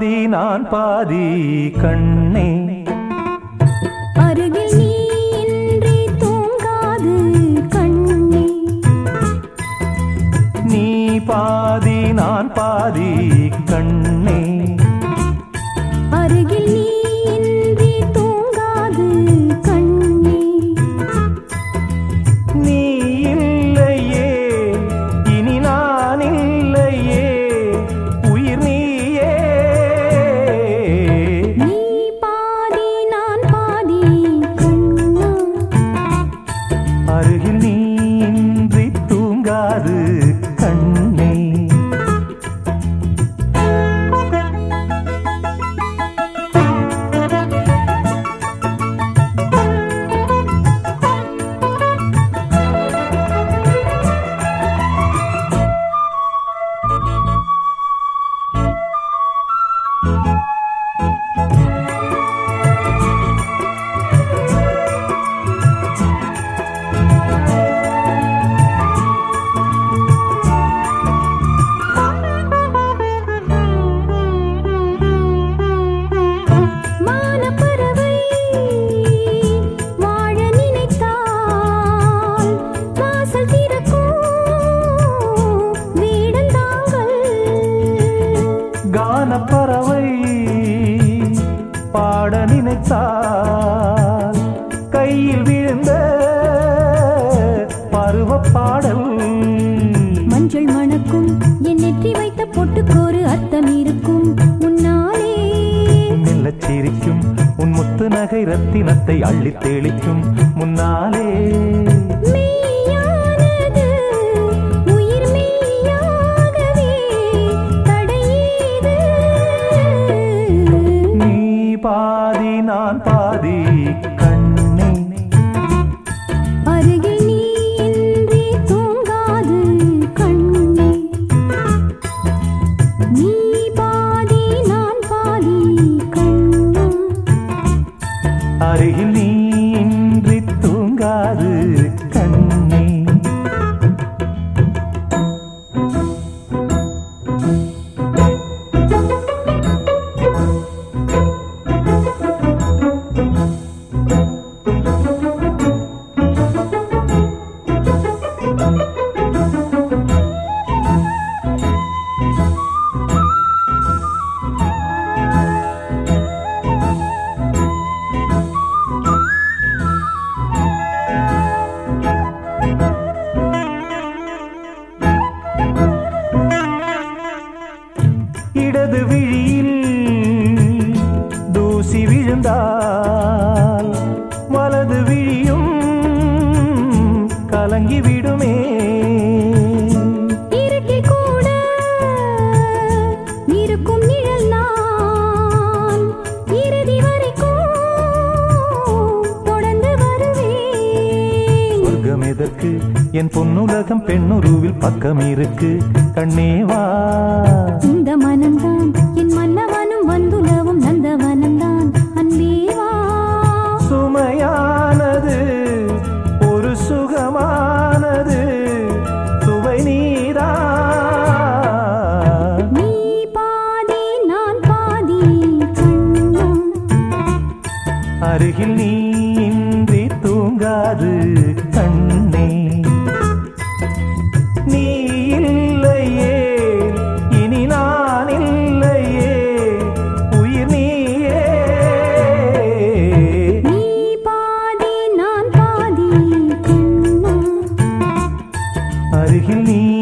பாதி நான் பாதி கண்ணே அருகில் நீ இன்றி தூங்காது கண்ணே நீ பாதி நான் பாதி கண்ணே அருகில் நீ இன்றி தூங்காது கண்ணே நீ இல்லையே இனி நான் இல்லையே உயிர் நீயே நீ பாதி நான் பாதி கண்ணா அருகில் நீ இன்றி தூங்காது கண்ணே மானப்பறவை வாழ நினைத்தால் வாசல் திறக்கும் வீடந்தாங்கள் கானப்பறவை பாட நினைத்தால் கையில் விழுந்த பருவ பாடல் மஞ்சள் மணக்கும் என் நெற்றி வைத்த பொட்டுக்கோரு அர்த்தம் இருக்கும் உன்னாலே மெல்லச் சிரிக்கும் உன் முத்து நகை ரத்தினத்தை அள்ளித் தெளிக்கும் முன்னாலே மெய்யானது உயிர் மெய்யாகவே தடையீது நீ பாதி நான் பாதி கண்ணே அருகில் நீ இன்றி தூங்காது கண்ணே நீ பாதி நான் பாதி கண்ணா அருகில் நீ இன்றி தூங்காது கண்ணே இடது விழியில் தூசி விழுந்தால் வலது விழியும் கலங்கி விடுமே இருட்டில் கூட இருக்கும் நிழல் நான் இறுதி வரைக்கும் தொடர்ந்து வருவேன் சொர்க்கம் எதற்கு என் பொன்னுலகம் பெண்ணுருவில் பக்கம் இருக்கு கண்ணேவா இந்த மனம்தான் என் மன்னவனும் வந்துலவும் நந்தவனம்தான் அன்பேவா சுமையானது ஒரு சுகமானது சுவை நீதான் நீ பாதி நான் பாதி கண்ணா அருகில் நீ இன்றி தூங்காது கண்ணே நீ இல்லையே இனி நான் இல்லையே உயிர் நீயே நீ பாதி நான் பாதி கண்ணா அருகில் நீ